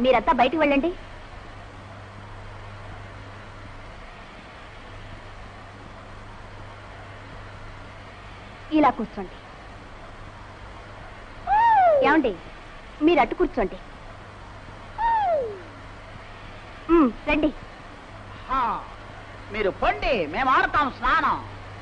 మీరంతా బయటికి వెళ్ళండి ఇలా కూర్చోండి ఏమండి మీరు అటు కూర్చోండి ఉమ్, రండి ఆ, మీరు పొండి మేము ఆడతాం స్నానం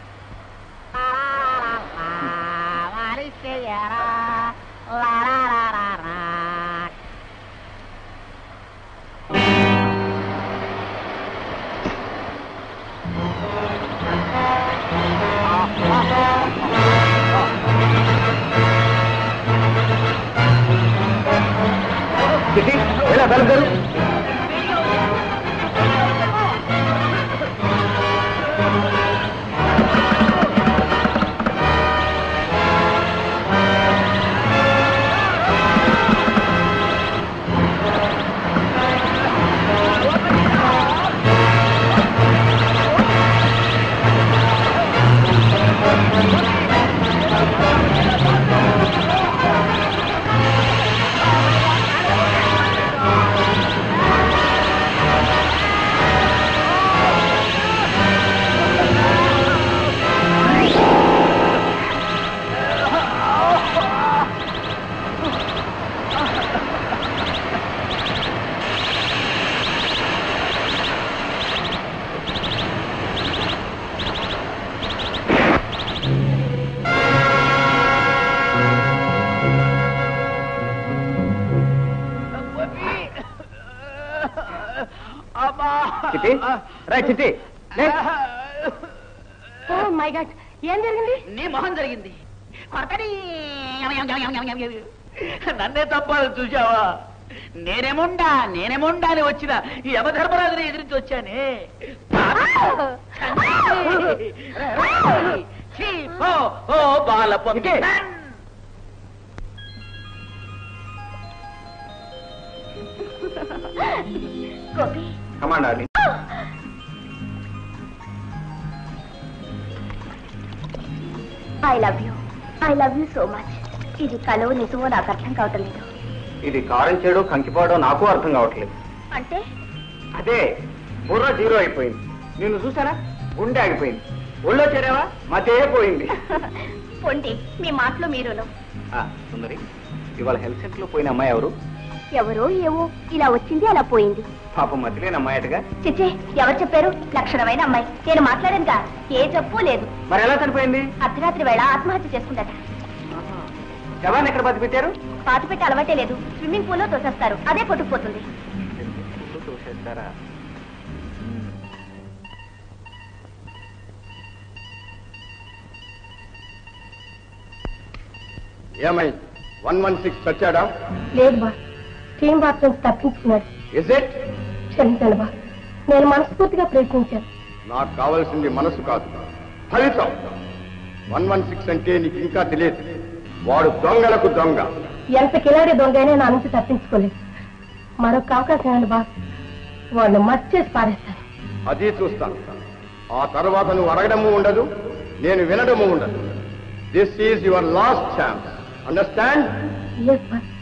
అబ్బా చిట్టి రా చిట్టి లే. ఓ మై గాడ్ ఏం జరిగింది నీ మొహం జరిగింది కొరకని నన్నే తప్పాలి చూసావా నేనేముండా నేనేముండా అని వచ్చిన ఈ యమధర్మరాజుని ఎదిరించి వచ్చానే ఛీ, ఓ ఓ బాల ఇటే. Gopi command darling I love you I love you so much ఇది కలవు నిజమో నాకు అర్థం కావటం లేదు ఇది కారం చేయడం కంకిపోవడం నాకు అర్థం కావట్లేదు అంటే అదే బుర్ర జీరో అయిపోయింది నిన్ను చూసానా గుండె ఆగిపోయింది ఒళ్ళో చేరావా మతే పోయింది పొండి మీ మాటలో మీరును ఆ, సుందరి ఇవాళ హెల్త్ సెంటర్ లో పోయిన అమ్మాయి ఎవరు ఎవరో ఏవో ఇలా వచ్చింది అలా పోయింది పాపం మధ్యలేని అమ్మాయి అటగా చిచ్చే ఎవరు చెప్పారు లక్షణమైన అమ్మాయి నేను మాట్లాడానుగా ఏ జబ్బు లేదు మరి ఎలా చనిపోయింది అర్ధరాత్రి వేళ ఆత్మహత్య చేసుకుందట శవాన్ని ఎక్కడ బతి పెట్టారు పాతి పెట్టి అలవాటే లేదు స్విమ్మింగ్ పూల్ లో తోసేస్తారు అదే కొట్టుకుపోతుంది చూసేస్తారా ఏమై వన్ వన్ సిక్స్ వచ్చాడా లేదు బా టీం బాత్ నుంచి తప్పించుకున్నాడు ఇజ్ ఇట్ క్షమించండి బా నేను మనస్ఫూర్తిగా ప్రయత్నించాను నాకు కావాల్సింది మనసు కాదు ఫలితం వన్ వన్ సిక్స్ అంటే నీకు ఇంకా తెలియదు వాడు దొంగలకు దొంగ ఎంత కిలాడి దొంగైనా నా నుంచి తప్పించుకోలేదు మరొక అవకాశం ఇవ్వండి బాస్ వాళ్ళు మర్చేసి పారేస్తాను అది చూస్తాను ఆ తర్వాత నువ్వు అడగడము ఉండదు నేను వినడము ఉండదు this is your last chance understand yes boss